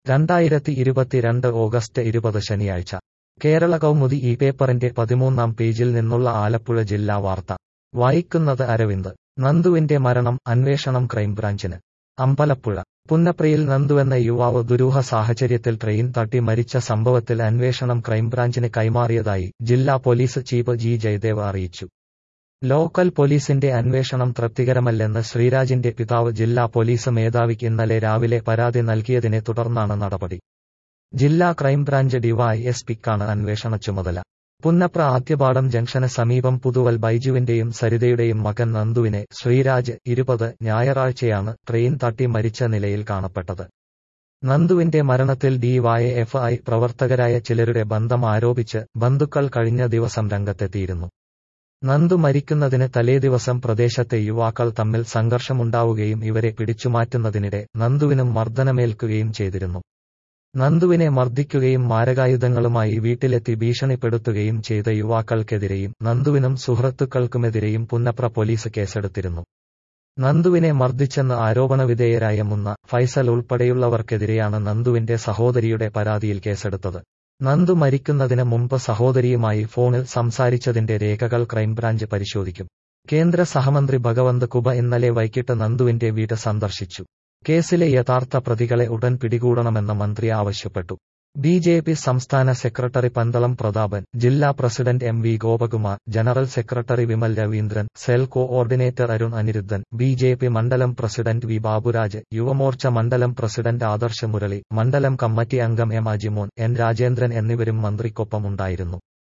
രണ്ടായിരത്തി ഇരുപത്തിരണ്ട് ഓഗസ്റ്റ് ഇരുപത് ശനിയാഴ്ച കേരള കൗമുദി ഈ പേപ്പറിന്റെ പതിമൂന്നാം പേജിൽ നിന്നുള്ള ആലപ്പുഴ ജില്ലാ വാർത്ത വായിക്കുന്നത് അരവിന്ദ് നന്ദുവിന്റെ മരണം അന്വേഷണം ക്രൈംബ്രാഞ്ചിന് അമ്പലപ്പുഴ പുന്നപ്രയിൽ നന്ദുവെന്ന യുവാവ് ദുരൂഹ സാഹചര്യത്തിൽ ട്രെയിൻ തട്ടി മരിച്ച സംഭവത്തിൽ അന്വേഷണം ക്രൈംബ്രാഞ്ചിന് കൈമാറിയതായി ജില്ലാ പോലീസ് ചീഫ് ജി ജയദേവ് അറിയിച്ചു ലോക്കൽ പോലീസിന്റെ അന്വേഷണം തൃപ്തികരമല്ലെന്ന് ശ്രീരാജിന്റെ പിതാവ് ജില്ലാ പോലീസ് മേധാവിക്ക് ഇന്നലെ രാവിലെ പരാതി നൽകിയതിനെ തുടർന്നാണ് നടപടി ജില്ലാ ക്രൈംബ്രാഞ്ച് ഡിവൈ എസ് പിക്കാണ് അന്വേഷണ ചുമതല പുന്നപ്ര ആദ്യപാടം ജംഗ്ഷന് സമീപം പുതുവൽ ബൈജുവിന്റെയും സരിതയുടെയും മകൻ നന്ദുവിനെ ശ്രീരാജ് ഇരുപത് ഞായറാഴ്ചയാണ് ട്രെയിൻ തട്ടി മരിച്ച നിലയിൽ കാണപ്പെട്ടത് നന്ദുവിന്റെ മരണത്തിൽ ഡിവൈഎഫ്ഐ പ്രവർത്തകരായ ചിലരുടെ ബന്ധം ആരോപിച്ച് ബന്ധുക്കൾ കഴിഞ്ഞ ദിവസം രംഗത്തെത്തിയിരുന്നു നന്ദു മരിക്കുന്നതിന് തലേദിവസം പ്രദേശത്തെ യുവാക്കൾ തമ്മിൽ സംഘർഷമുണ്ടാവുകയും ഇവരെ പിടിച്ചുമാറ്റുന്നതിനിടെ നന്ദുവിനും മർദ്ദനമേൽക്കുകയും ചെയ്തിരുന്നു നന്ദുവിനെ മർദ്ദിക്കുകയും മാരകായുധങ്ങളുമായി വീട്ടിലെത്തി ഭീഷണിപ്പെടുത്തുകയും ചെയ്ത യുവാക്കൾക്കെതിരെയും നന്ദുവിനും സുഹൃത്തുക്കൾക്കുമെതിരെയും പുന്നപ്ര പോലീസ് കേസെടുത്തിരുന്നു നന്ദുവിനെ മർദ്ദിച്ചെന്ന് ആരോപണവിധേയരായ മുന്ന ഫൈസൽ ഉൾപ്പെടെയുള്ളവർക്കെതിരെയാണ് നന്ദുവിന്റെ സഹോദരിയുടെ പരാതിയിൽ കേസെടുത്തത് നന്ദു മരിക്കുന്നതിന് മുമ്പ് സഹോദരിയുമായി ഫോണിൽ സംസാരിച്ചതിന്റെ രേഖകൾ ക്രൈംബ്രാഞ്ച് പരിശോധിക്കും കേന്ദ്ര സഹമന്ത്രി ഭഗവന്ത് കുബ ഇന്നലെ വൈകിട്ട് നന്ദുവിന്റെ വീട് സന്ദർശിച്ചു കേസിലെ യഥാർത്ഥ പ്രതികളെ ഉടൻ പിടികൂടണമെന്ന് മന്ത്രി ആവശ്യപ്പെട്ടു ബി ജെ പി സംസ്ഥാന സെക്രട്ടറി പന്തളം പ്രതാപൻ ജില്ലാ president M V Gopakumar general secretary Vimal Raveendran cell coordinator Arun Aniruddhan B J P മണ്ഡലം പ്രസിഡന്റ് വി ബാബുരാജ് യുവമോർച്ച മണ്ഡലം പ്രസിഡന്റ് ആദർശ മുരളി മണ്ഡലം കമ്മിറ്റി അംഗം എം അജിമോൻ എൻ രാജേന്ദ്രൻ എന്നിവരും മന്ത്രിക്കൊപ്പം ഉണ്ടായിരുന്നു